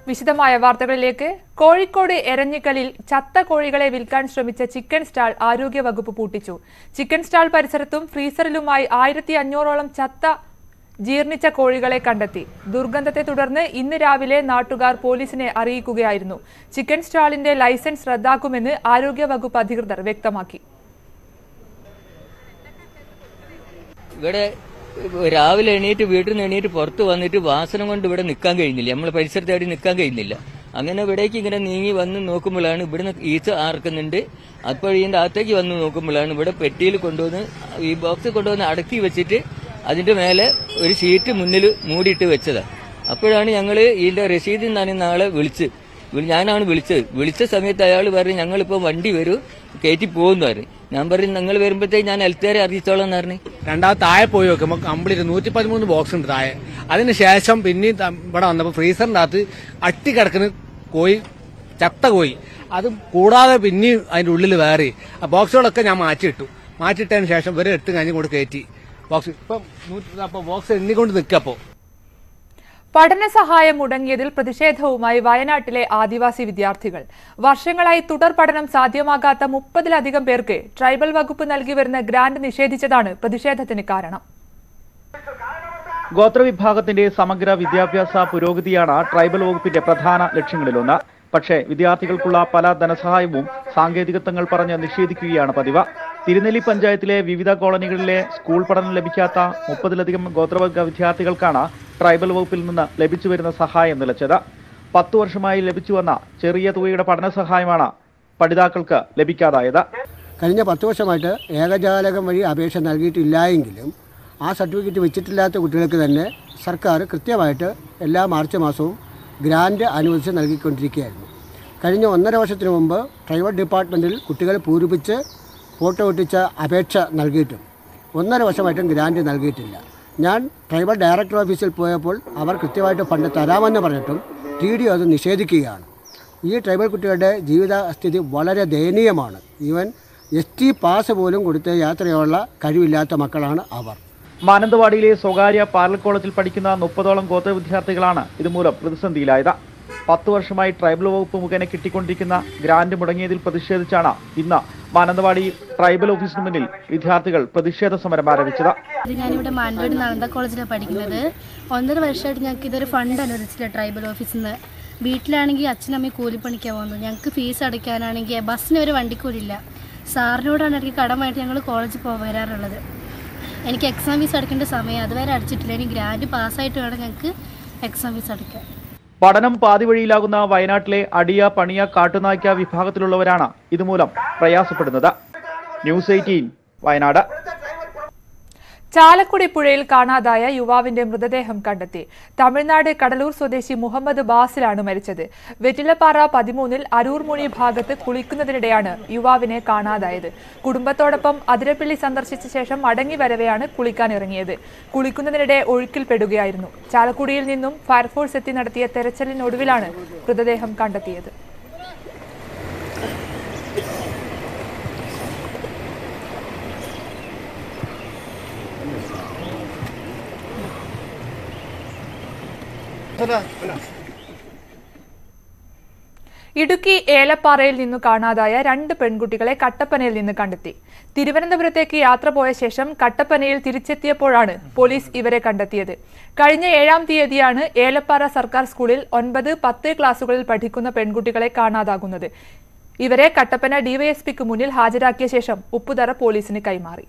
വിശദമായ വാർത്തകളിലേക്ക് കോഴിക്കോട് എരഞ്ഞിക്കലിൽ ചത്ത കോഴികളെ വിൽക്കാൻ ശ്രമിച്ച ചിക്കൻ സ്റ്റാൾ ആരോഗ്യവകുപ്പ് പൂട്ടിച്ചു ചിക്കൻ സ്റ്റാൾ പരിസരത്തും ഫ്രീസറിലുമായി ആയിരത്തി അഞ്ഞൂറോളം ചത്ത ജീർണിച്ച കോഴികളെ കണ്ടെത്തി ദുർഗന്ധത്തെ തുടർന്ന് ഇന്ന് രാവിലെ നാട്ടുകാർ പോലീസിനെ അറിയിക്കുകയായിരുന്നു ചിക്കൻ സ്റ്റാളിന്റെ ലൈസൻസ് റദ്ദാക്കുമെന്ന് ആരോഗ്യവകുപ്പ് അധികൃതർ വ്യക്തമാക്കി ഇവിടെ രാവിലെ എണീറ്റ് വീട്ടിൽ നിന്ന് എണീറ്റ് പുറത്ത് വന്നിട്ട് വാസന കൊണ്ട് ഇവിടെ നിൽക്കാൻ കഴിയുന്നില്ല നമ്മളെ പരിസരത്ത് എവിടെ നിൽക്കാൻ കഴിയുന്നില്ല അങ്ങനെ ഇവിടേക്ക് ഇങ്ങനെ നീങ്ങി വന്ന് നോക്കുമ്പോഴാണ് ഇവിടുന്ന് ഈച്ച ആർക്കുന്നുണ്ട് അപ്പോൾ ഇതിന്റെ അകത്തേക്ക് വന്ന് നോക്കുമ്പോഴാണ് ഇവിടെ പെട്ടിയിൽ കൊണ്ടുവന്ന് ഈ ബോക്സ് കൊണ്ടുവന്ന് അടക്കി വെച്ചിട്ട് അതിന്റെ മേലെ ഒരു ഷീറ്റ് മുന്നിൽ മൂടിയിട്ട് വെച്ചതാ അപ്പോഴാണ് ഞങ്ങൾ ഇതിന്റെ രസീതിൽ നിന്നാണ് നാളെ വിളിച്ച് വിളി- ഞാനാണ് വിളിച്ചത് വിളിച്ച സമയത്ത് അയാൾ പറഞ്ഞു ഞങ്ങളിപ്പോൾ വണ്ടി വരൂ കയറ്റി പോകുന്നു പറഞ്ഞു ഞാൻ പറഞ്ഞു നിങ്ങൾ വരുമ്പോഴത്തേക്ക് ഞാൻ ഹെൽത്തുകാരെ അറിയിച്ചോളാം എന്ന് പറഞ്ഞു രണ്ടാമത് താഴെ പോയി നോക്കുമ്പോൾ കംപ്ലീറ്റ് നൂറ്റി പതിമൂന്ന് ബോക്സ് ഉണ്ട് താഴെ അതിന് ശേഷം പിന്നെയും ത- ഇവിടെ വന്നപ്പോൾ ഫ്രീസറിന്റെ അകത്ത് അട്ടി കിടക്കുന്ന കോഴി ചത്ത കോഴി അത് കൂടാതെ പിന്നെയും അതിന്റെ ഉള്ളിൽ വേറെ ആ ബോക്സുകളൊക്കെ ഞാൻ മാറ്റിയിട്ടു മാറ്റിയിട്ടതിന് ശേഷം ഇവരെ എടുത്ത് കഴിഞ്ഞ് കൊണ്ട് കയറ്റി ബോക്സ് ഇപ്പം നൂറ്റി അപ്പോൾ ബോക്സ് എണ്ണിക്കൊണ്ട് നിൽക്കപ്പോൾ പഠന സഹായം മുടങ്ങിയതിൽ പ്രതിഷേധവുമായി വയനാട്ടിലെ ആദിവാസി വിദ്യാർത്ഥികൾ വർഷങ്ങളായി തുടർ പഠനം സാധ്യമാകാത്ത മുപ്പതിലധികം പേർക്ക് ട്രൈബൽ വകുപ്പ് നൽകി വരുന്ന ഗ്രാന്റ് നിഷേധിച്ചതാണ് പ്രതിഷേധത്തിന് കാരണം ഗോത്രവിഭാഗത്തിന്റെ സമഗ്ര വിദ്യാഭ്യാസ പുരോഗതിയാണ് ട്രൈബൽ വകുപ്പിന്റെ പ്രധാന ലക്ഷ്യങ്ങളിലൊന്ന് പക്ഷേ വിദ്യാർത്ഥികൾക്കുള്ള പല ധനസഹായവും സാങ്കേതികത്വങ്ങൾ പറഞ്ഞ് നിഷേധിക്കുകയാണ് പതിവ് തിരുനെല്ലി പഞ്ചായത്തിലെ വിവിധ കോളനികളിലെ സ്കൂൾ പഠനം ലഭിക്കാത്ത മുപ്പതിലധികം ഗോത്രവർഗ വിദ്യാർത്ഥികൾക്കാണ് ട്രൈബൽ വകുപ്പിൽ നിന്ന് ലഭിച്ചു വരുന്ന സഹായം നിലച്ചത് പത്തു വർഷമായി ലഭിച്ചു വന്ന ചെറിയ തുകയുടെ പഠന സഹായമാണ് പഠിതാക്കൾക്ക് ലഭിക്കാതായത് കഴിഞ്ഞ പത്ത് വർഷമായിട്ട് ഏകജാലകം വഴി അപേക്ഷ നൽകിയിട്ടില്ല എങ്കിലും ആ സർട്ടിഫിക്കറ്റ് വെച്ചിട്ടില്ലാത്ത കുട്ടികൾക്ക് തന്നെ സർക്കാർ കൃത്യമായിട്ട് എല്ലാ മാർച്ച് മാസവും ഗ്രാൻഡ് അനുവദിച്ച് നൽകിക്കൊണ്ടിരിക്കുകയായിരുന്നു കഴിഞ്ഞ ഒന്നര വർഷത്തിന് മുമ്പ് ട്രൈബൽ ഡിപ്പാർട്ട്മെൻറ്റിൽ കുട്ടികളെ പൂരിപ്പിച്ച് ഫോട്ടോ ഒട്ടിച്ച അപേക്ഷ നൽകിയിട്ടും ഒന്നര വർഷമായിട്ടും ഗ്രാൻഡ് നൽകിയിട്ടില്ല ഞാൻ ട്രൈബൽ ഡയറക്ടർ ഓഫീസിൽ പോയപ്പോൾ അവർ കൃത്യമായിട്ട് ഫണ്ട് തരാമെന്ന് പറഞ്ഞിട്ടും ടി ഡി അത് നിഷേധിക്കുകയാണ് ഈ ട്രൈബൽ കുട്ടികളുടെ ജീവിതസ്ഥിതി വളരെ ദയനീയമാണ് ഈവൻ എസ് ടി പാസ് പോലും കൊടുത്ത് യാത്രയുള്ള കഴിവില്ലാത്ത മക്കളാണ് അവർ മാനന്തവാടിയിലെ സ്വകാര്യ പാരൽ കോളേജിൽ പഠിക്കുന്ന മുപ്പതോളം ഗോത്ര വിദ്യാർത്ഥികളാണ് ഇതുമൂലം പ്രതിസന്ധിയിലായത് പത്ത് വർഷമായി ട്രൈബൽ വകുപ്പ് മുഖേന കിട്ടിക്കൊണ്ടിരിക്കുന്ന ഗ്രാന്റ് മുടങ്ങിയതിൽ പ്രതിഷേധിച്ചാണ് ഇന്ന് മാനന്തവാടി ട്രൈബൽ ഓഫീസിന് മുന്നിൽ വിദ്യാർത്ഥികൾ പ്രതിഷേധ സമരം ആരംഭിച്ചത് ഇത് ഞാനിവിടെ മാനന്തവാടി നളന്ദ കോളേജിലാണ് പഠിക്കുന്നത് ഒന്നര വർഷമായിട്ട് ഞങ്ങൾക്ക് ഇതൊരു ഫണ്ട് അനുവദിച്ചില്ല ട്രൈബൽ ഓഫീസിൽ നിന്ന് വീട്ടിലാണെങ്കിൽ അച്ഛനമ്മയും കൂലിപ്പണിക്കാൻ പോകുന്നത് ഞങ്ങൾക്ക് ഫീസ് അടയ്ക്കാനാണെങ്കിൽ ബസ്സിന് ഒരു വണ്ടിക്കൂലില്ല സാറിനോടാണ് എനിക്ക് കടമായിട്ട് ഞങ്ങൾ കോളേജിൽ പോകാൻ വരാറുള്ളത് എനിക്ക് എക്സാം ഫീസ് അടയ്ക്കേണ്ട സമയം അതുവരെ അടച്ചിട്ടില്ല ഇനി ഗ്രാൻഡ് പാസ്സായിട്ട് വേണം ഞങ്ങൾക്ക് എക്സാം ഫീസ് അടയ്ക്കാൻ പഠനം പാതിവഴിയിലാകുന്ന വയനാട്ടിലെ അടിയ പണിയ കാട്ടുനായ്ക്ക വിഭാഗത്തിലുള്ളവരാണ് ഇതുമൂലം പ്രയാസപ്പെടുന്നത് ന്യൂസ് എയ്റ്റീൻ വയനാട് ചാലക്കുടി പുഴയിൽ കാണാതായ യുവാവിന്റെ മൃതദേഹം കണ്ടെത്തി തമിഴ്നാട് കടലൂർ സ്വദേശി മുഹമ്മദ് ബാസിലാണ് മരിച്ചത് വെറ്റിലപ്പാറ പതിമൂന്നിൽ അരൂർമുഴി ഭാഗത്ത് കുളിക്കുന്നതിനിടെയാണ് യുവാവിനെ കാണാതായത് കുടുംബത്തോടൊപ്പം അതിരപ്പള്ളി സന്ദർശിച്ച ശേഷം മടങ്ങി വരവെയാണ് കുളിക്കാനിറങ്ങിയത് കുളിക്കുന്നതിനിടെ ഒഴുക്കിൽപ്പെടുകയായിരുന്നു ചാലക്കുടിയിൽ നിന്നും ഫയർഫോഴ്സ് എത്തി നടത്തിയ തെരച്ചിലിനൊടുവിലാണ് മൃതദേഹം കണ്ടെത്തിയത് ഇടുക്കി ഏലപ്പാറയിൽ നിന്നു കാണാതായ രണ്ട് പെൺകുട്ടികളെ കട്ടപ്പനയിൽ നിന്ന് കണ്ടെത്തി തിരുവനന്തപുരത്തേക്ക് യാത്ര പോയ ശേഷം കട്ടപ്പനയിൽ തിരിച്ചെത്തിയപ്പോഴാണ് പോലീസ് ഇവരെ കണ്ടെത്തിയത് കഴിഞ്ഞ ഏഴാം തീയതിയാണ് ഏലപ്പാറ സർക്കാർ സ്കൂളിൽ ഒൻപത് പത്ത് ക്ലാസുകളിൽ പഠിക്കുന്ന പെൺകുട്ടികളെ കാണാതാകുന്നത് ഇവരെ കട്ടപ്പന ഡിവൈഎസ്പിക്ക് മുന്നിൽ ഹാജരാക്കിയ ശേഷം ഉപ്പുതറ പോലീസിന് കൈമാറി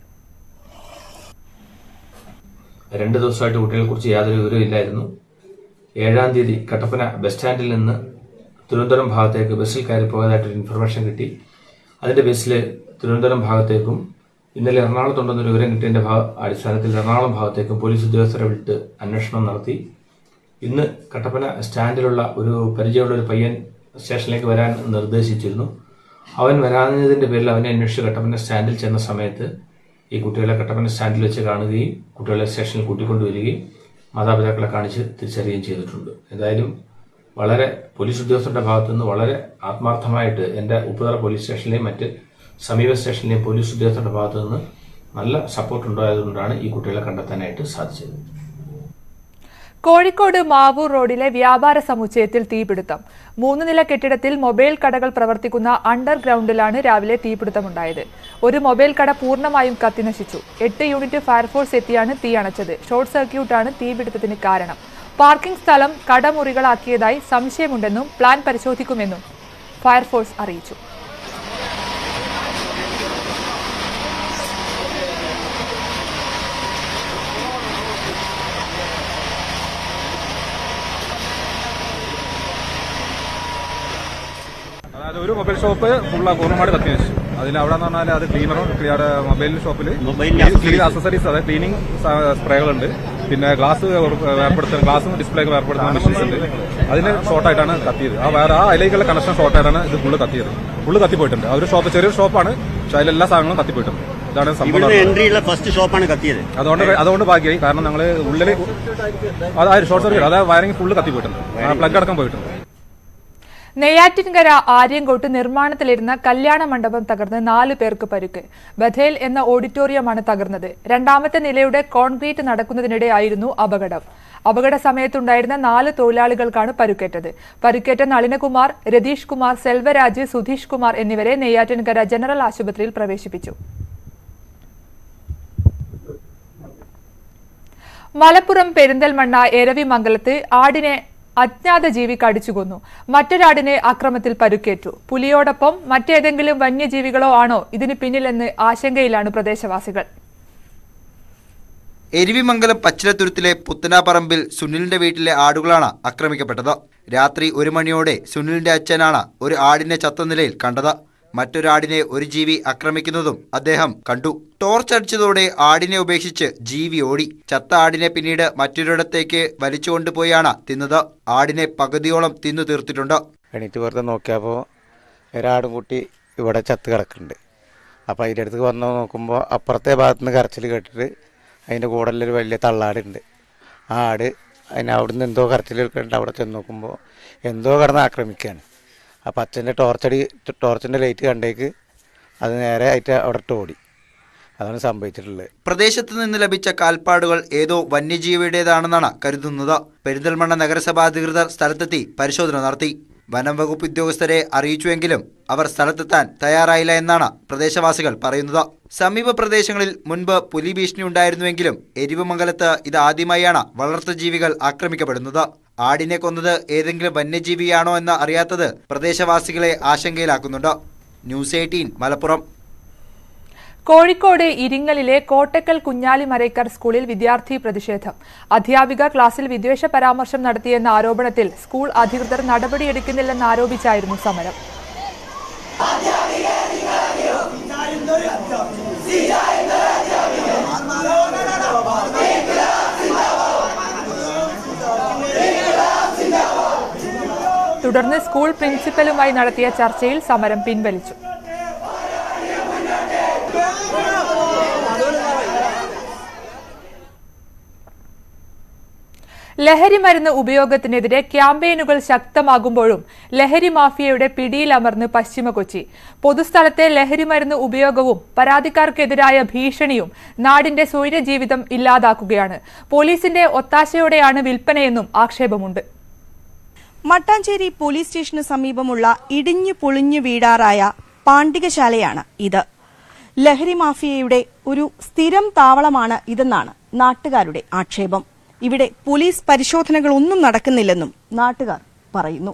രണ്ട് ദിവസമായിട്ട് കുട്ടികളെ കുറിച്ച് യാതൊരു വിവരവും ഇല്ലായിരുന്നു ഏഴാം തീയതി കട്ടപ്പന ബസ് സ്റ്റാൻഡിൽ നിന്ന് തിരുവനന്തപുരം ഭാഗത്തേക്ക് ബസ്സിൽ കയറി പോയതായിട്ടൊരു ഇൻഫർമേഷൻ കിട്ടി അതിന്റെ ബസ്സിൽ തിരുവനന്തപുരം ഭാഗത്തേക്കും ഇന്നലെ എറണാകുളത്തുണ്ടെന്നൊരു വിവരം കിട്ടിയതിന്റെ ഭാഗ അടിസ്ഥാനത്തിൽ എറണാകുളം ഭാഗത്തേക്കും പോലീസ് ഉദ്യോഗസ്ഥരെ വിട്ട് അന്വേഷണം നടത്തി ഇന്ന് കട്ടപ്പന സ്റ്റാൻഡിലുള്ള ഒരു പരിചയമുള്ള ഒരു പയ്യൻ സ്റ്റേഷനിലേക്ക് വരാൻ നിർദ്ദേശിച്ചിരുന്നു അവൻ വരാഞ്ഞതിന്റെ പേരിൽ അവനെ അന്വേഷിച്ച് കട്ടപ്പന സ്റ്റാൻഡിൽ ചെന്ന സമയത്ത് ഈ കുട്ടികളെ കട്ടപ്പന സ്റ്റാൻഡിൽ വെച്ച് കാണുകയും കുട്ടികളെ സ്റ്റേഷനിൽ കൂട്ടിക്കൊണ്ടുവരികയും മാതാപിതാക്കളെ കാണിച്ച് തിരിച്ചറിയുകയും ചെയ്തിട്ടുണ്ട് എന്തായാലും വളരെ പോലീസ് ഉദ്യോഗസ്ഥരുടെ ഭാഗത്തു നിന്ന് വളരെ ആത്മാർത്ഥമായിട്ട് എൻ്റെ ഉപ്പുതറ പോലീസ് സ്റ്റേഷനിലെയും മറ്റ് സമീപ സ്റ്റേഷനിലെയും പോലീസ് ഉദ്യോഗസ്ഥരുടെ ഭാഗത്തു നിന്ന് നല്ല സപ്പോർട്ട് ഉണ്ടായതുകൊണ്ടാണ് ഈ കുട്ടികളെ കണ്ടെത്താനായിട്ട് സാധിച്ചത് കോഴിക്കോട് മാവൂർ റോഡിലെ വ്യാപാര സമുച്ചയത്തിൽ തീപിടുത്തം മൂന്ന് നില കെട്ടിടത്തിൽ മൊബൈൽ കടകൾ പ്രവർത്തിക്കുന്ന അണ്ടർഗ്രൗണ്ടിലാണ് രാവിലെ തീപിടുത്തമുണ്ടായത് ഒരു മൊബൈൽ കട പൂർണ്ണമായും കത്തിനശിച്ചു എട്ട് യൂണിറ്റ് ഫയർഫോഴ്സ് എത്തിയാണ് തീ അണച്ചത് ഷോർട്ട് സർക്യൂട്ടാണ് തീപിടുത്തത്തിന് കാരണം പാർക്കിംഗ് സ്ഥലം കടമുറികളാക്കിയതായി സംശയമുണ്ടെന്നും പ്ലാൻ പരിശോധിക്കുമെന്നും ഫയർഫോഴ്സ് അറിയിച്ചു അതായത് ഒരു മൊബൈൽ ഷോപ്പ് ഫുള്ള പൂർണ്ണമായിട്ട് കത്തി വെച്ചു അതിൽ അവിടെ എന്ന് പറഞ്ഞാൽ അത് ക്ലീനറും അവിടെ മൊബൈൽ ഷോപ്പിൽ ക്ലീൻ അസസറീസ് അതായത് ക്ലീനിങ് സ്പ്രേകളുണ്ട് പിന്നെ ഗ്ലാസ് വേർപ്പെടുത്തുന്ന ഗ്ലാസും ഡിസ്പ്ലേ ഒക്കെ വേർപ്പെടുത്തുന്ന മെഷീൻസ് ഉണ്ട് അതിന് ഷോർട്ടായിട്ടാണ് കത്തിയത് ആ വേറെ ആ അതിലേക്കുള്ള കണക്ഷൻ ഷോർട്ടായിട്ടാണ് ഇത് ഫുള്ള് കത്തിയത് ഫുള്ള് കത്തിപ്പോയിട്ടുണ്ട് ആ ഒരു ഷോപ്പ് ചെറിയൊരു ഷോപ്പാണ് പക്ഷെ അതിലെല്ലാ സാധനങ്ങളും കത്തിപ്പോയിട്ടുണ്ട് ഇതാണ് സംഭവം ഇവിടുന്ന് എൻട്രിയുള്ള ഫസ്റ്റ് ഷോപ്പാണ് കത്തിയത് അതുകൊണ്ട് അതുകൊണ്ട് ഭാഗ്യമായി കാരണം ഞങ്ങൾ ഉള്ളിൽ അതായത് ഷോർട്ട് സർക്യൂട്ട് അതായത് വയറിംഗ് ഫുള്ള് കത്തിപ്പോയിട്ടുണ്ട് പ്ലഗ് അടക്കം പോയിട്ടുണ്ട് നെയ്യാറ്റിൻകര ആര്യങ്കോട്ട് നിർമ്മാണത്തിലിരുന്ന കല്യാണ മണ്ഡപം തകർന്ന് നാലു പേർക്ക് പരുക്ക് ബഥേൽ എന്ന ഓഡിറ്റോറിയമാണ് തകർന്നത് രണ്ടാമത്തെ നിലയുടെ കോൺക്രീറ്റ് നടക്കുന്നതിനിടെയായിരുന്നു അപകടം അപകട സമയത്തുണ്ടായിരുന്ന നാല് തൊഴിലാളികൾക്കാണ് പരുക്കേറ്റത് പരുക്കേറ്റ നളിനകുമാർ രതീഷ് കുമാർ സെൽവരാജ് സുധീഷ് കുമാർ എന്നിവരെ നെയ്യാറ്റിൻകര ജനറൽ ആശുപത്രിയിൽ പ്രവേശിപ്പിച്ചു മലപ്പുറം പെരിന്തൽമണ്ണ എരവിമംഗലത്ത് ആടിനെ അജ്ഞാത ജീവി കടിച്ചു കൊന്നു മറ്റൊരാടിനെ അക്രമത്തിൽ പരുക്കേറ്റു പുലിയോടൊപ്പം മറ്റേതെങ്കിലും വന്യജീവികളോ ആണോ ഇതിന് പിന്നിലെന്ന് ആശങ്കയിലാണ് പ്രദേശവാസികൾ എരിവിമംഗലം പച്ചിലത്തുരുത്തിലെ പുത്തനാപ്പറമ്പിൽ സുനിലിന്റെ വീട്ടിലെ ആടുകളാണ് ആക്രമിക്കപ്പെട്ടത് രാത്രി ഒരു മണിയോടെ സുനിലിന്റെ അച്ഛനാണ് ഒരു ആടിനെ ചത്ത നിലയിൽ കണ്ടത് മറ്റൊരാടിനെ ഒരു ജീവി ആക്രമിക്കുന്നതും അദ്ദേഹം കണ്ടു ടോർച്ച് അടിച്ചതോടെ ആടിനെ ഉപേക്ഷിച്ച് ജീവി ഓടി ചത്ത ആടിനെ പിന്നീട് മറ്റൊരിടത്തേക്ക് വലിച്ചുകൊണ്ടുപോയാണ് തിന്നത് ആടിനെ പകുതിയോളം തിന്നു തീർത്തിട്ടുണ്ട് എണീറ്റ് വെറുതെ നോക്കിയപ്പോൾ ഒരാടും കുട്ടി ഇവിടെ ചത്ത് കിടക്കുന്നുണ്ട് അപ്പോൾ അതിൻ്റെ അടുത്ത് വന്ന് നോക്കുമ്പോൾ അപ്പുറത്തെ ഭാഗത്ത് നിന്ന് കരച്ചിൽ കേട്ടിട്ട് അതിൻ്റെ കൂടെയുള്ളൊരു വലിയ തള്ളാടുണ്ട് ആ ആട് അതിന് അവിടുന്ന് എന്തോ കരച്ചിൽ കേൾക്കുന്നുണ്ട് അവിടെ ചെന്ന് നോക്കുമ്പോൾ എന്തോ കിടന്ന് ആക്രമിക്കുകയാണ് അപ്പോൾ അച്ഛൻ്റെ ടോർച്ചടി ടോർച്ചിൻ്റെ ലൈറ്റ് കണ്ടേക്ക് അത് നേരെ ആയിട്ട് അവിടെ ഇട്ട് ഓടി അതാണ് സംഭവിച്ചിട്ടുള്ളത് പ്രദേശത്ത് നിന്ന് ലഭിച്ച കാൽപ്പാടുകൾ ഏതോ വന്യജീവിയുടേതാണെന്നാണ് കരുതുന്നത് പെരിന്തൽമണ്ണ നഗരസഭാ അധികൃതർ സ്ഥലത്തെത്തി പരിശോധന നടത്തി വനം വകുപ്പ് ഉദ്യോഗസ്ഥരെ അറിയിച്ചുവെങ്കിലും അവർ സ്ഥലത്തെത്താൻ തയ്യാറായില്ല എന്നാണ് പ്രദേശവാസികൾ പറയുന്നത് സമീപ പ്രദേശങ്ങളിൽ മുൻപ് പുലി ഭീഷണി ഉണ്ടായിരുന്നുവെങ്കിലും എരിവുമംഗലത്ത് ഇത് ആദ്യമായാണ് വളർത്തുജീവികൾ ആക്രമിക്കപ്പെടുന്നത് ആടിനെ കൊന്നത് ഏതെങ്കിലും വന്യജീവിയാണോ എന്ന് അറിയാത്തത് പ്രദേശവാസികളെ ആശങ്കയിലാക്കുന്നുണ്ട് ന്യൂസ് എയ്റ്റീൻ മലപ്പുറം കോഴിക്കോട് ഇരിങ്ങലിലെ കോട്ടക്കൽ കുഞ്ഞാലി മരയ്ക്കർ സ്കൂളിൽ വിദ്യാർത്ഥി പ്രതിഷേധം അധ്യാപിക ക്ലാസ്സിൽ വിദ്വേഷ പരാമർശം നടത്തിയെന്ന ആരോപണത്തിൽ സ്കൂൾ അധികൃതർ നടപടിയെടുക്കുന്നില്ലെന്നാരോപിച്ചായിരുന്നു സമരം തുടർന്ന് സ്കൂൾ പ്രിൻസിപ്പലുമായി നടത്തിയ ചർച്ചയിൽ സമരം പിൻവലിച്ചു ലഹരി മരുന്ന് ഉപയോഗത്തിനെതിരെ ക്യാമ്പയിനുകൾ ശക്തമാകുമ്പോഴും ലഹരി മാഫിയയുടെ പിടിയിലമർന്ന് പശ്ചിമ കൊച്ചി പൊതുസ്ഥലത്തെ ലഹരി മരുന്ന് ഉപയോഗവും പരാതിക്കാർക്കെതിരായ ഭീഷണിയും നാടിന്റെ സ്വൈര്യജീവിതം ഇല്ലാതാക്കുകയാണ് പോലീസിന്റെ ഒത്താശയോടെയാണ് വിൽപ്പനയെന്നും ആക്ഷേപമുണ്ട് മട്ടാഞ്ചേരി പോലീസ് സ്റ്റേഷന് സമീപമുള്ള ഇടിഞ്ഞു പൊളിഞ്ഞു വീടാറായ പാണ്ഡികശാലയാണ് ഇത് ലഹരി മാഫിയയുടെ ഒരു സ്ഥിരം താവളമാണ് ഇതെന്നാണ് നാട്ടുകാരുടെ ആക്ഷേപം ഇവിടെ പോലീസ് പരിശോധനകളൊന്നും നടക്കുന്നില്ലെന്നും നാട്ടുകാർ പറയുന്നു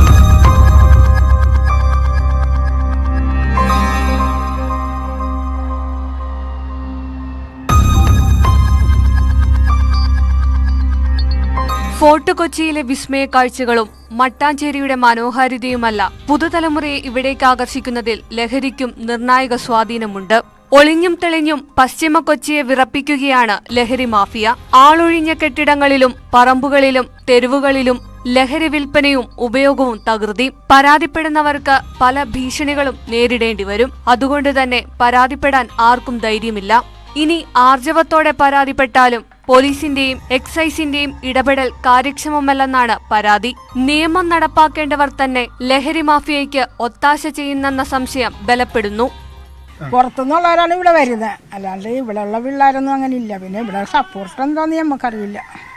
ഫോർട്ട് കൊച്ചിയിലെ വിസ്മയ കാഴ്ചകളും മട്ടാഞ്ചേരിയുടെ മനോഹാരിതയുമല്ല പുതുതലമുറയെ ഇവിടേക്ക് ആകർഷിക്കുന്നതിൽ ലഹരിക്കും നിർണായക സ്വാധീനമുണ്ട് ഒളിഞ്ഞും തെളിഞ്ഞും പശ്ചിമ കൊച്ചിയെ വിറപ്പിക്കുകയാണ് ലഹരി മാഫിയ ആളൊഴിഞ്ഞ കെട്ടിടങ്ങളിലും പറമ്പുകളിലും തെരുവുകളിലും ലഹരി വിൽപ്പനയും ഉപയോഗവും തകൃതി പരാതിപ്പെടുന്നവർക്ക് പല ഭീഷണികളും നേരിടേണ്ടി വരും അതുകൊണ്ട് തന്നെ പരാതിപ്പെടാൻ ആർക്കും ധൈര്യമില്ല ഇനി ആർജവത്തോടെ പരാതിപ്പെട്ടാലും പോലീസിന്റെയും എക്സൈസിന്റെയും ഇടപെടൽ കാര്യക്ഷമമല്ലെന്നാണ് പരാതി നിയമം നടപ്പാക്കേണ്ടവർ തന്നെ ലഹരി മാഫിയയ്ക്ക് ഒത്താശ ചെയ്യുന്നെന്ന സംശയം ബലപ്പെടുന്നു പുറത്തുനിന്നുള്ളവരാണ് ഇവിടെ വരുന്നത് അല്ലാണ്ട് ഇവിടെ ഉള്ള പിള്ളേരൊന്നും അങ്ങനെ ഇല്ല പിന്നെ ഇവിടെ സപ്പോർട്ട് എന്താന്ന് നമുക്കറിയില്ല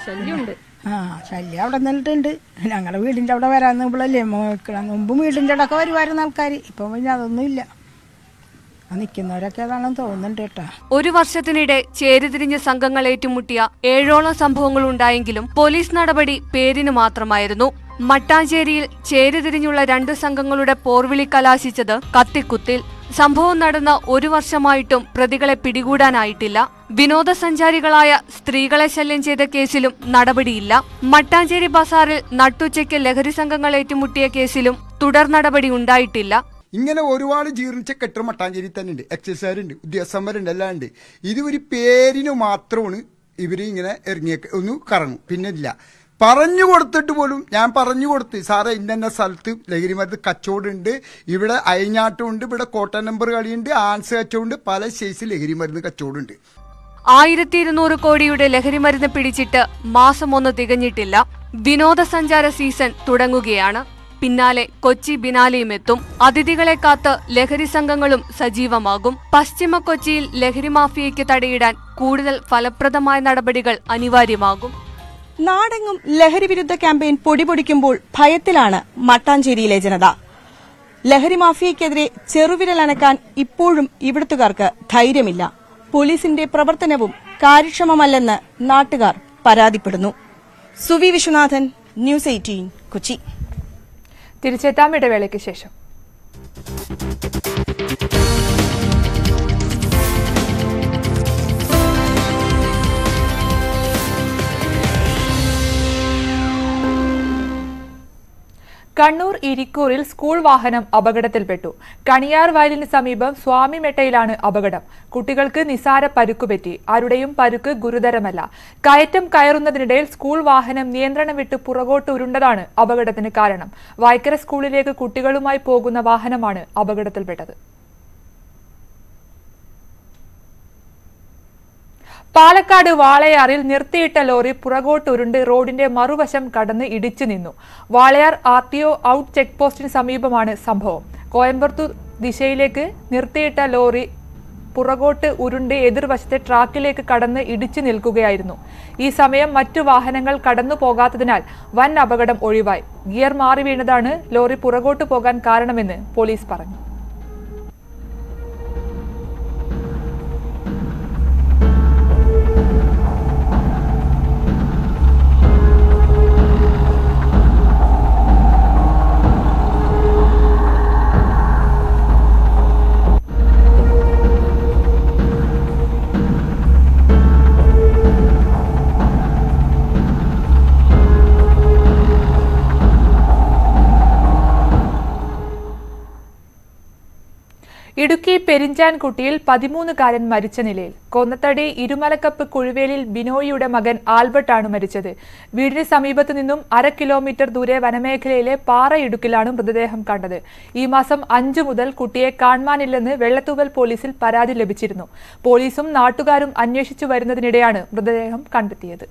ശല്യമുണ്ട് ആ ശല്യം അവിടെ നിന്നിട്ടുണ്ട് ഞങ്ങളുടെ വീടിന്റെ അവിടെ വരാൻ നിന്നപ്പോഴല്ലേ നോക്കണം മുമ്പ് വീടിന്റെ അവിടെ ഒക്കെ വരുമായിരുന്ന ആൾക്കാർ ഇപ്പൊ പിന്നെ അതൊന്നും ഇല്ല ആ നിൽക്കുന്നവരൊക്കെ അതാണെന്ന് തോന്നുന്നുണ്ട് കേട്ടോ ഒരു വർഷത്തിനിടെ ചേരിതിരിഞ്ഞ സംഘങ്ങൾ ഏറ്റുമുട്ടിയ ഏഴോളം സംഭവങ്ങൾ ഉണ്ടായെങ്കിലും പോലീസ് നടപടി പേരിന് മാത്രമായിരുന്നു മട്ടാഞ്ചേരിയിൽ ചേരിതിരിഞ്ഞുള്ള രണ്ട് സംഘങ്ങളുടെ പോർവിളി കലാശിച്ചത് കത്തിക്കുത്തിൽ സംഭവം നടന്ന ഒരു വർഷമായിട്ടും പ്രതികളെ പിടികൂടാനായിട്ടില്ല വിനോദസഞ്ചാരികളായ സ്ത്രീകളെ ശല്യം ചെയ്ത കേസിലും നടപടിയില്ല മട്ടാഞ്ചേരി ബസാറിൽ നട്ടുച്ചയ്ക്ക് ലഹരി സംഘങ്ങൾ ഏറ്റുമുട്ടിയ കേസിലും തുടർ നടപടി ഉണ്ടായിട്ടില്ല ഇങ്ങനെ ഒരുപാട് ജീർണിച്ച കെട്ടിടം മട്ടാഞ്ചേരി തന്നെ ഉണ്ട് എക്സൈസുകാരുണ്ട് ഉദ്യോഗസ്ഥന്മാരുണ്ട് എല്ലാം ഉണ്ട് ഇത് ഒരു പേരിന് മാത്രമാണ് ഇവർ ഇങ്ങനെ ഇറങ്ങിയ ഒന്ന് കറങ്ങും പിന്നെ ഇല്ല പറഞ്ഞു കൊടുത്തിട്ട് പോലും ഞാൻ പറഞ്ഞു കൊടുത്ത് സാറേ ഇന്ന സ്ഥലത്ത് ലഹരി മരുന്ന് കച്ചവടമുണ്ട് ഇവിടെ അയഞ്ഞാട്ടമുണ്ട് ഇവിടെ കോട്ട നമ്പർ കളിയുണ്ട് ആൻസ് കച്ചവടമുണ്ട് പല സൈസ് ലഹരി മരുന്ന് കച്ചവടമുണ്ട് ആയിരത്തി ഇരുന്നൂറ് കോടിയുടെ ലഹരിമരുന്ന് പിടിച്ചിട്ട് മാസം ഒന്ന് തികഞ്ഞിട്ടില്ല വിനോദസഞ്ചാര സീസൺ തുടങ്ങുകയാണ് പിന്നാലെ കൊച്ചി ബിനാലെയും എത്തും അതിഥികളെ കാത്ത് ലഹരി സംഘങ്ങളും സജീവമാകും പശ്ചിമ കൊച്ചിയിൽ ലഹരി മാഫിയയ്ക്ക് തടയിടാൻ കൂടുതൽ ഫലപ്രദമായ നടപടികൾ അനിവാര്യമാകും നാടെങ്ങും ലഹരി വിരുദ്ധ ക്യാമ്പയിൻ പൊടിപൊടിക്കുമ്പോൾ ഭയത്തിലാണ് മട്ടാഞ്ചേരിയിലെ ജനത ലഹരി മാഫിയയ്ക്കെതിരെ ചെറുവിരലനക്കാൻ ഇപ്പോഴും ഇവിടുത്തുകാർക്ക് ധൈര്യമില്ല പോലീസിന്റെ പ്രവർത്തനവും കാര്യക്ഷമമല്ലെന്ന് നാട്ടുകാർ പരാതിപ്പെടുന്നു സുവി വിശ്വനാഥൻ ന്യൂസ് എയ്റ്റീൻ കൊച്ചി തിരിച്ചെത്താം ഇടവേളയ്ക്ക് ശേഷം കണ്ണൂർ ഇരിക്കൂറിൽ സ്കൂൾ വാഹനം അപകടത്തിൽപ്പെട്ടു കണിയാർ വയലിന് സമീപം സ്വാമിമെട്ടയിലാണ് അപകടം കുട്ടികൾക്ക് നിസാര പരുക്കുപറ്റി ആരുടെയും പരുക്ക് ഗുരുതരമല്ല കയറ്റം കയറുന്നതിനിടയിൽ സ്കൂൾ വാഹനം നിയന്ത്രണം വിട്ട് പുറകോട്ട് ഉരുണ്ടതാണ് അപകടത്തിന് കാരണം വൈക്കര സ്കൂളിലേക്ക് കുട്ടികളുമായി പോകുന്ന വാഹനമാണ് അപകടത്തിൽപ്പെട്ടത് പാലക്കാട് വാളയാറിൽ നിർത്തിയിട്ട ലോറി പുറകോട്ടുരുണ്ട് റോഡിന്റെ മറുവശം കടന്ന് ഇടിച്ചു നിന്നു Walayar R T O out check പോസ്റ്റിന് സമീപമാണ് സംഭവം കോയമ്പത്തൂർ ദിശയിലേക്ക് നിർത്തിയിട്ട ലോറി പുറകോട്ട് ഉരുണ്ട് എതിർവശത്തെ ട്രാക്കിലേക്ക് കടന്ന് ഇടിച്ചു നിൽക്കുകയായിരുന്നു ഈ സമയം മറ്റു വാഹനങ്ങൾ കടന്നു പോകാത്തതിനാൽ വൻ അപകടം ഒഴിവായി ഗിയർ മാറി വീണതാണ് ലോറി പുറകോട്ട് പോകാൻ കാരണമെന്ന് പോലീസ് പറഞ്ഞു ഇടുക്കി പെരിഞ്ചാൻകുട്ടിയിൽ പതിമൂന്നുകാരൻ മരിച്ച നിലയിൽ കൊന്നത്തടി ഇരുമലക്കപ്പ് കുഴുവേലിൽ ബിനോയിയുടെ മകൻ ആൽബർട്ടാണ് മരിച്ചത് വീടിന് സമീപത്തു നിന്നും അര കിലോമീറ്റർ ദൂരെ വനമേഖലയിലെ പാറയിടുക്കിലാണ് മൃതദേഹം കണ്ടത് ഈ മാസം അഞ്ചു മുതൽ കുട്ടിയെ കാണാനില്ലെന്ന് വെള്ളത്തൂവൽ പോലീസിൽ പരാതി ലഭിച്ചിരുന്നു പോലീസും നാട്ടുകാരും അന്വേഷിച്ചു വരുന്നതിനിടെയാണ് മൃതദേഹം കണ്ടെത്തിയത്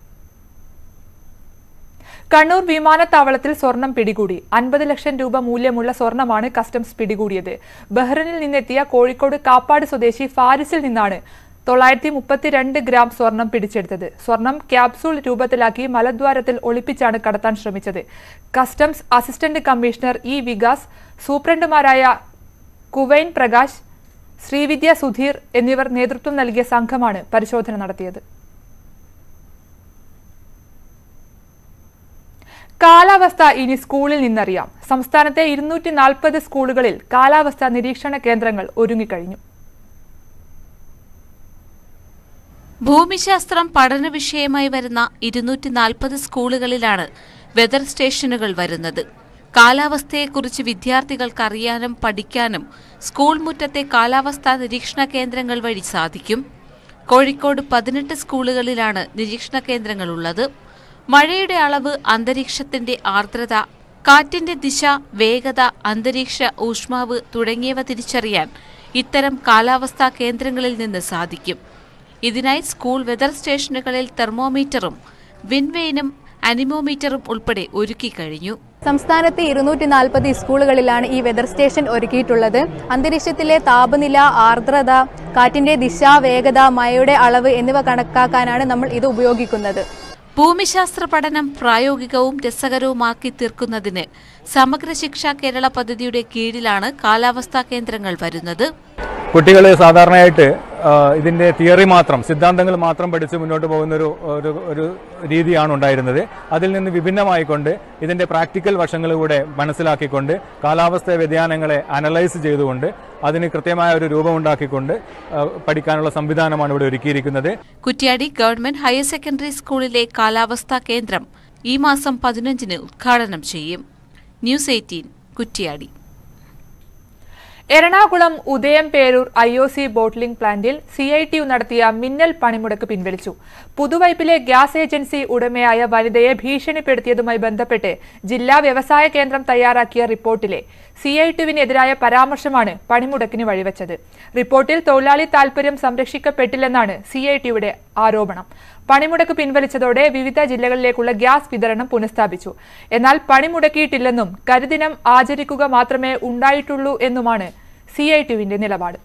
കണ്ണൂർ വിമാനത്താവളത്തിൽ സ്വർണം പിടികൂടി അൻപത് ലക്ഷം രൂപ മൂല്യമുള്ള സ്വർണമാണ് കസ്റ്റംസ് പിടികൂടിയത് ബഹ്റിനിൽ നിന്നെത്തിയ കോഴിക്കോട് കാപ്പാട് സ്വദേശി ഫാരിസിൽ നിന്നാണ് തൊള്ളായിരത്തി മുപ്പത്തിരണ്ട് ഗ്രാം സ്വർണം പിടിച്ചെടുത്തത് സ്വർണം ക്യാപ്സൂൾ രൂപത്തിലാക്കി മലദ്വാരത്തിൽ ഒളിപ്പിച്ചാണ് കടത്താൻ ശ്രമിച്ചത് customs assistant commissioner E Vikas സൂപ്രണ്ടുമാരായ കുവൈൻ പ്രകാശ് ശ്രീവിദ്യ സുധീർ എന്നിവർ നേതൃത്വം നൽകിയ സംഘമാണ് പരിശോധന നടത്തിയത് കാലാവസ്ഥ ഇനി സ്കൂളിൽ നിന്നറിയാം സംസ്ഥാനത്തെ ഇരുന്നൂറ്റി നാൽപ്പത് സ്കൂളുകളിൽ കാലാവസ്ഥ നിരീക്ഷണ കേന്ദ്രങ്ങൾ ഒരുങ്ങിക്കഴിഞ്ഞു ഭൂമിശാസ്ത്രം പഠന വിഷയമായി വരുന്ന ഇരുന്നൂറ്റി നാൽപ്പത് സ്കൂളുകളിലാണ് വെതർ സ്റ്റേഷനുകൾ വരുന്നത് കാലാവസ്ഥയെക്കുറിച്ച് വിദ്യാർത്ഥികൾക്ക് അറിയാനും പഠിക്കാനും സ്കൂൾ മുറ്റത്തെ കാലാവസ്ഥാ നിരീക്ഷണ കേന്ദ്രങ്ങൾ വഴി സാധിക്കും കോഴിക്കോട് പതിനെട്ട് സ്കൂളുകളിലാണ് നിരീക്ഷണ കേന്ദ്രങ്ങളുള്ളത് മഴയുടെ അളവ് അന്തരീക്ഷത്തിന്റെ ആർദ്രത കാറ്റിന്റെ ദിശ വേഗത അന്തരീക്ഷ ഊഷ്മാവ് തുടങ്ങിയവ തിരിച്ചറിയാൻ ഇത്തരം കാലാവസ്ഥാ കേന്ദ്രങ്ങളിൽ നിന്ന് സാധിക്കും ഇതിനായി സ്കൂൾ വെതർ സ്റ്റേഷനുകളിൽ തെർമോമീറ്ററും വിൻവെയിനും അനിമോമീറ്ററും ഉൾപ്പെടെ ഒരുക്കിക്കഴിഞ്ഞു സംസ്ഥാനത്തെ ഇരുന്നൂറ്റി നാൽപ്പത് സ്കൂളുകളിലാണ് ഈ വെതർ സ്റ്റേഷൻ ഒരുക്കിയിട്ടുള്ളത് അന്തരീക്ഷത്തിലെ താപനില ആർദ്രത കാറ്റിന്റെ ദിശ വേഗത മഴയുടെ അളവ് എന്നിവ കണക്കാക്കാനാണ് നമ്മൾ ഇത് ഉപയോഗിക്കുന്നത് ഭൂമിശാസ്ത്ര പഠനം പ്രായോഗികവും രസകരവുമാക്കി തീർക്കുന്നതിന് സമഗ്ര ശിക്ഷ കേരള പദ്ധതിയുടെ കീഴിലാണ് കാലാവസ്ഥാ കേന്ദ്രങ്ങൾ വരുന്നത് കുട്ടികൾ സാധാരണയായിട്ട് ആ, ഇതിന്റെ തിയറി മാത്രം സിദ്ധാന്തങ്ങൾ മാത്രം പഠിച്ച് മുന്നോട്ട് പോകുന്ന ഒരു ഒരു ഒരു രീതിയാണ് ഉണ്ടായിരുന്നത് അതിൽ നിന്ന് വിഭിന്നമായിക്കൊണ്ട് ഇതിന്റെ പ്രാക്ടിക്കൽ വശങ്ങൾ കൂടെ മനസ്സിലാക്കിക്കൊണ്ട് കാലാവസ്ഥ വ്യതിയാനങ്ങളെ അനലൈസ് ചെയ്തുകൊണ്ട് അതിന് കൃത്യമായ ഒരു രൂപമുണ്ടാക്കിക്കൊണ്ട് ആ, പഠിക്കാനുള്ള സംവിധാനമാണ് ഇവിടെ ഒരുക്കിയിരിക്കുന്നത് കുറ്റ്യാടി ഗവൺമെന്റ് ഹയർ സെക്കൻഡറി സ്കൂളിലെ കാലാവസ്ഥാ കേന്ദ്രം ഈ മാസം പതിനഞ്ചിന് ഉദ്ഘാടനം ചെയ്യും news eighteen Kuttiadi Ernakulam Udayamperoor I O C bottling പ്ലാന്റിൽ സി ഐ ടി യു നടത്തിയ മിന്നൽ പണിമുടക്ക് പിൻവലിച്ചു പുതുവൈപ്പിലെ ഗ്യാസ് ഏജൻസി ഉടമയായ വനിതയെ ഭീഷണിപ്പെടുത്തിയതുമായി ബന്ധപ്പെട്ട് ജില്ലാ വ്യവസായ കേന്ദ്രം തയ്യാറാക്കിയ റിപ്പോർട്ടിലെ സി ഐ ടിയുവിനെതിരായ പരാമർശമാണ് പണിമുടക്കിന് വഴിവെച്ചത് റിപ്പോർട്ടിൽ തൊഴിലാളി താൽപര്യം സംരക്ഷിക്കപ്പെട്ടില്ലെന്നാണ് സി ഐ ടിയുടെ ആരോപണം പണിമുടക്ക് പിൻവലിച്ചതോടെ വിവിധ ജില്ലകളിലേക്കുള്ള ഗ്യാസ് വിതരണം പുനഃസ്ഥാപിച്ചു എന്നാൽ പണിമുടക്കിയിട്ടില്ലെന്നും കരിദിനം ആചരിക്കുക മാത്രമേ ഉണ്ടായിട്ടുള്ളൂ എന്നുമാണ് സി ഐ ടിയുവിന്റെ നിലപാട്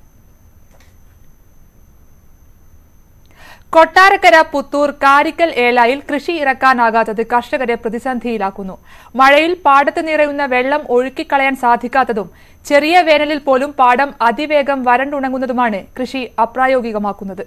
കൊട്ടാരക്കര പുത്തൂർ കാരിക്കൽ ഏലായിൽ കൃഷി ഇറക്കാനാകാത്തത് കർഷകരെ പ്രതിസന്ധിയിലാക്കുന്നു മഴയിൽ പാടത്ത് നിറയുന്ന വെള്ളം ഒഴുക്കിക്കളയാൻ സാധിക്കാത്തതും ചെറിയ വേനലിൽ പോലും പാടം അതിവേഗം വരണ്ടുണങ്ങുന്നതുമാണ് കൃഷി അപ്രായോഗികമാക്കുന്നത്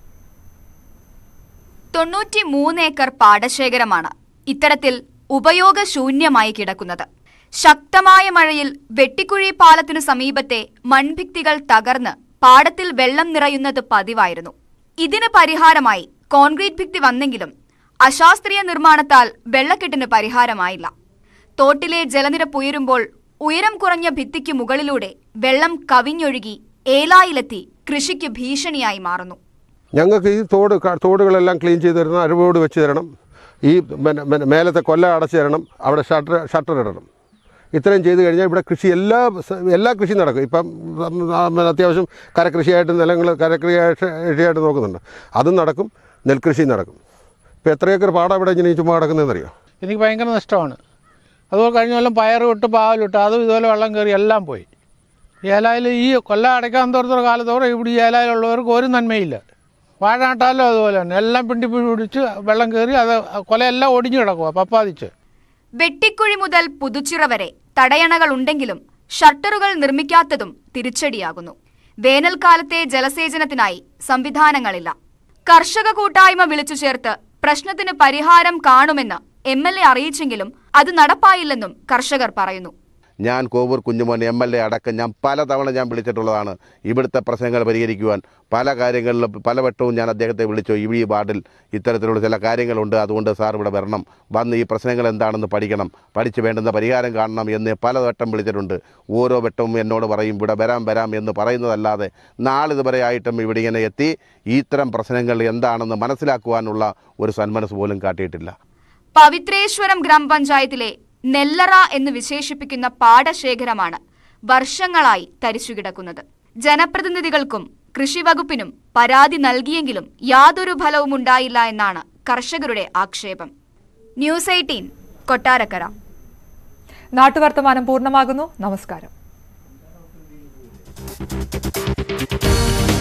തൊണ്ണൂറ്റി മൂന്ന് ഏക്കർ പാടശേഖരമാണ് ഇത്തരത്തിൽ ഉപയോഗശൂന്യമായി കിടക്കുന്നത് ശക്തമായ മഴയിൽ വെട്ടിക്കുഴി പാലത്തിനു സമീപത്തെ മൺഭിത്തികൾ തകർന്ന് പാടത്തിൽ വെള്ളം നിറയുന്നത് പതിവായിരുന്നു ഇതിന് പരിഹാരമായി കോൺക്രീറ്റ് ഭിത്തി വന്നെങ്കിലും അശാസ്ത്രീയ നിർമ്മാണത്താൽ വെള്ളക്കെട്ടിന് പരിഹാരമായില്ല തോട്ടിലെ ജലനിരപ്പ് ഉയരുമ്പോൾ ഉയരം കുറഞ്ഞ ഭിത്തിക്ക് മുകളിലൂടെ വെള്ളം കവിഞ്ഞൊഴുകി ഏലായിലെത്തി കൃഷിക്ക് ഭീഷണിയായി മാറുന്നു ഞങ്ങൾക്ക് ഈ തോട് ക- തോടുകളെല്ലാം ക്ലീൻ ചെയ്ത് തരണം അരുവോട് വെച്ച് തരണം ഈ പിന്നെ- പിന്നെ മേലത്തെ കൊല്ല അടച്ചു തരണം അവിടെ ഷട്ടർ ഷട്ടർ ഇടണം ഇത്രയും ചെയ്ത് കഴിഞ്ഞാൽ ഇവിടെ കൃഷി എല്ലാ സ- എല്ലാ കൃഷിയും നടക്കും ഇപ്പം ആ, അത്യാവശ്യം കരകൃഷിയായിട്ട് നിലങ്ങൾ കരകൃഷിയായിട്ട് നോക്കുന്നുണ്ട് അതും നടക്കും നെൽകൃഷിയും നടക്കും ഇപ്പോൾ എത്ര ഏക്കർ പാടം ഇവിടെ ഇങ്ങനെ ഈ ചുമ്മാ കിടക്കുന്നതെന്നറിയോ എനിക്ക് ഭയങ്കര നഷ്ടമാണ് അതുപോലെ കഴിഞ്ഞ കൊല്ലം പയർ വിട്ട് പാവൽ വിട്ട് അതും ഇതുപോലെ വെള്ളം കയറി എല്ലാം പോയി ഈ ഏലായിൽ ഈ കൊല്ലം അടയ്ക്കാൻ തോർത്തുള്ള കാലത്തോടെ ഇവിടെ ഈ ഏലായിലുള്ളവർക്ക് ഒരു നന്മയില്ല വാഴ നട്ടാലും അതുപോലെ തന്നെ എല്ലാം പിണ്ടി പിടിച്ച് വെള്ളം കയറി അത് കൊലയെല്ലാം ഒടിഞ്ഞു കിടക്കുക പപ്പാതിച്ച് വെട്ടിക്കുഴി മുതൽ പുതുച്ചിറ വരെ തടയണകൾ ഉണ്ടെങ്കിലും ഷട്ടറുകൾ നിർമ്മിക്കാത്തതും തിരിച്ചടിയാകുന്നു വേനൽക്കാലത്തെ ജലസേചനത്തിനായി സംവിധാനങ്ങളില്ല കർഷക കൂട്ടായ്മ വിളിച്ചു ചേർത്ത് പ്രശ്നത്തിന് പരിഹാരം കാണുമെന്ന് എം എൽ എ അറിയിച്ചെങ്കിലും അത് നടപ്പായില്ലെന്നും കർഷകർ പറയുന്നു ഞാൻ Kovoor Kunjumon M L A അടക്കം ഞാൻ പലതവണ ഞാൻ വിളിച്ചിട്ടുള്ളതാണ് ഇവിടുത്തെ പ്രശ്നങ്ങൾ പരിഹരിക്കുവാൻ പല കാര്യങ്ങളിലും പലവട്ടവും ഞാൻ അദ്ദേഹത്തെ വിളിച്ചു ഈ വാർഡിൽ ഇത്തരത്തിലുള്ള ചില കാര്യങ്ങളുണ്ട് അതുകൊണ്ട് സാർ ഇവിടെ വരണം വന്ന് ഈ പ്രശ്നങ്ങൾ എന്താണെന്ന് പഠിക്കണം പഠിച്ച് വേണ്ടുന്ന പരിഹാരം കാണണം എന്ന് പലവട്ടം വിളിച്ചിട്ടുണ്ട് ഓരോ വട്ടവും എന്നോട് പറയും ഇവിടെ വരാം വരാം എന്ന് പറയുന്നതല്ലാതെ നാളിതുവരെ ആയിട്ടും ഇവിടെ ഇങ്ങനെ എത്തി ഇത്തരം പ്രശ്നങ്ങൾ എന്താണെന്ന് മനസ്സിലാക്കുവാനുള്ള ഒരു സന്മനസ് പോലും കാട്ടിയിട്ടില്ല പവിത്രേശ്വരം ഗ്രാമപഞ്ചായത്തിലെ നെല്ലറ എന്ന് വിശേഷിപ്പിക്കുന്ന പാടശേഖരമാണ് വർഷങ്ങളായി തരിച്ചുകിടക്കുന്നത് ജനപ്രതിനിധികൾക്കും കൃഷിവകുപ്പിനും പരാതി നൽകിയെങ്കിലും യാതൊരു ഫലവും ഉണ്ടായില്ല എന്നാണ് കർഷകരുടെ ആക്ഷേപം ന്യൂസ് എയ്റ്റീൻ കൊട്ടാരക്കര നാട്ടുവർത്തമാനം പൂർണ്ണമാകുന്നു നമസ്കാരം